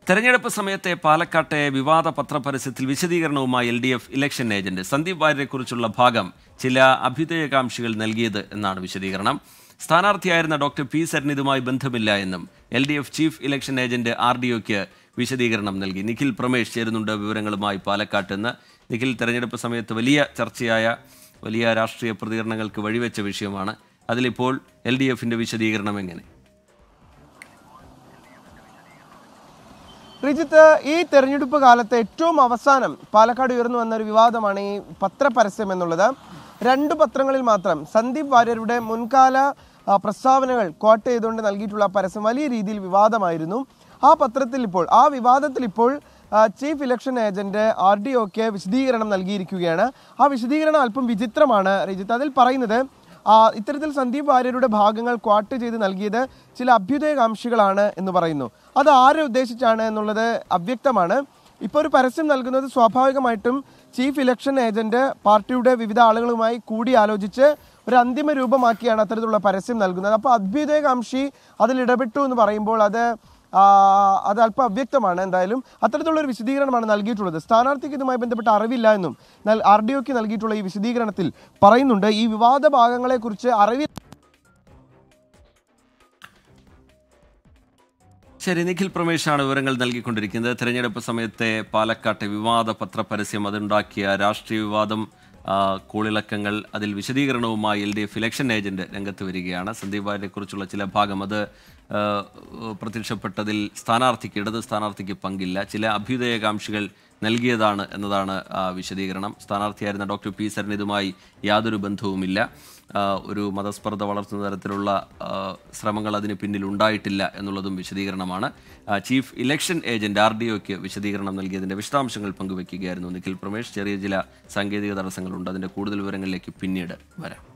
തെരഞ്ഞെടുപ്പ് സമയത്തെ പാലക്കാട്ടെ വിവാദ പത്രപരസ്യത്തിൽ വിശദീകരണവുമായി L D F election agent Sandeep വാര്യരെക്കുറിച്ചുള്ള ഭാഗം ചില അഭ്യുദയകാംക്ഷികൾ നൽകിയത് എന്നാണ് വിശദീകരണം സ്ഥാനാർത്ഥിയായിരുന്ന ഡോക്ടർ പി സരൻ ഇതുമായി ബന്ധമില്ല എന്നും L D F chief election agent R D ഒക്ക് വിശദീകരണം നൽകി നിഖിൽ പ്രമേഷ് ചേരുന്നുണ്ട് വിവരങ്ങളുമായി പാലക്കാട്ട് നിന്ന് നിഖിൽ തെരഞ്ഞെടുപ്പ് സമയത്ത് വലിയ ചർച്ചയായ വലിയ രാഷ്ട്രീയ പ്രതികരണങ്ങൾക്ക് വഴിവെച്ച വിഷയമാണ് അതിലിപ്പോൾ എൽ ഡി എഫിന്റെ വിശദീകരണം എങ്ങനെ റിജിത്ത് ഈ തെരഞ്ഞെടുപ്പ് കാലത്ത് ഏറ്റവും അവസാനം പാലക്കാട് ഉയർന്നു വന്ന ഒരു വിവാദമാണ് ഈ പത്രപരസ്യം എന്നുള്ളത് രണ്ട് പത്രങ്ങളിൽ മാത്രം സന്ദീപ് വാര്യരുടെ മുൻകാല ആ, പ്രസ്താവനകൾ കോട്ട് ചെയ്തുകൊണ്ട് നൽകിയിട്ടുള്ള പരസ്യം വലിയ രീതിയിൽ വിവാദമായിരുന്നു ആ പത്രത്തിൽ ഇപ്പോൾ ആ വിവാദത്തിൽ ഇപ്പോൾ ആ, chief election agent R D ഒക്ക് വിശദീകരണം നൽകിയിരിക്കുകയാണ് ആ വിശദീകരണം അല്പം വിചിത്രമാണ് റിജിത്ത് അതിൽ പറയുന്നത് ആ, ഇത്തരത്തിൽ സന്ദീപ് വാര്യരുടെ ഭാഗങ്ങൾ ക്വാട്ട് ചെയ്ത് നൽകിയത് ചില അഭ്യുദയകാംക്ഷികളാണ് എന്ന് പറയുന്നു അത് ആരെ ഉദ്ദേശിച്ചാണ് എന്നുള്ളത് അവ്യക്തമാണ് ഇപ്പോൾ ഒരു പരസ്യം നൽകുന്നത് സ്വാഭാവികമായിട്ടും ചീഫ് ഇലക്ഷൻ ഏജന്റ് പാർട്ടിയുടെ വിവിധ ആളുകളുമായി കൂടിയാലോചിച്ച് ഒരു അന്തിമ രൂപമാക്കിയാണ് അത്തരത്തിലുള്ള പരസ്യം നൽകുന്നത് അപ്പോൾ അഭ്യുദയകാംക്ഷി അതിൽ ഇടപെട്ടു എന്ന് പറയുമ്പോൾ അത് ആ, അത് അല്പം അവ്യക്തമാണ് എന്തായാലും അത്തരത്തിലുള്ള ഒരു വിശദീകരണമാണ് നൽകിയിട്ടുള്ളത് സ്ഥാനാർത്ഥിക്ക് ഇതുമായി ബന്ധപ്പെട്ട അറിവില്ല എന്നും ആർ ഡി ഒക്ക് നൽകിയിട്ടുള്ള ഈ വിശദീകരണത്തിൽ പറയുന്നുണ്ട് ഈ വിവാദ ഭാഗങ്ങളെക്കുറിച്ച് അറിവില്ല ശരി നിഖിൽ പ്രമേശാണ് വിവരങ്ങൾ നൽകിക്കൊണ്ടിരിക്കുന്നത് തെരഞ്ഞെടുപ്പ് സമയത്തെ പാലക്കാട്ടെ വിവാദ പത്രപരസ്യം അതുണ്ടാക്കിയ രാഷ്ട്രീയ വിവാദം ആ, കോളിളക്കങ്ങൾ അതിൽ വിശദീകരണവുമായി L D F election agent രംഗത്ത് വരികയാണ് സന്ദീപ് വാര്യരെക്കുറിച്ചുള്ള ചില ഭാഗം അത് ആ, പ്രത്യക്ഷപ്പെട്ടതിൽ സ്ഥാനാർത്ഥിക്ക് ഇടത് സ്ഥാനാർത്ഥിക്ക് പങ്കില്ല ചില അഭ്യുദയകാംക്ഷികൾ നൽകിയതാണ് എന്നതാണ് ആ, വിശദീകരണം സ്ഥാനാർത്ഥിയായിരുന്ന ഡോക്ടർ പി സരൻ ഇതുമായി യാതൊരു ബന്ധവുമില്ല ആ, ഒരു മതസ്പർദ്ധ വളർത്തുന്ന തരത്തിലുള്ള ആ, ശ്രമങ്ങൾ അതിന് പിന്നിൽ ഉണ്ടായിട്ടില്ല എന്നുള്ളതും വിശദീകരണമാണ് ആ, chief election agent R D ഒക്ക് വിശദീകരണം നൽകിയതിന്റെ വിശദാംശങ്ങൾ പങ്കുവയ്ക്കുകയായിരുന്നു നിഖിൽ പ്രമേഷ് ചെറിയ ചില സാങ്കേതിക തടസ്സങ്ങളുണ്ട് അതിന്റെ കൂടുതൽ വിവരങ്ങളിലേക്ക് പിന്നീട് വരാം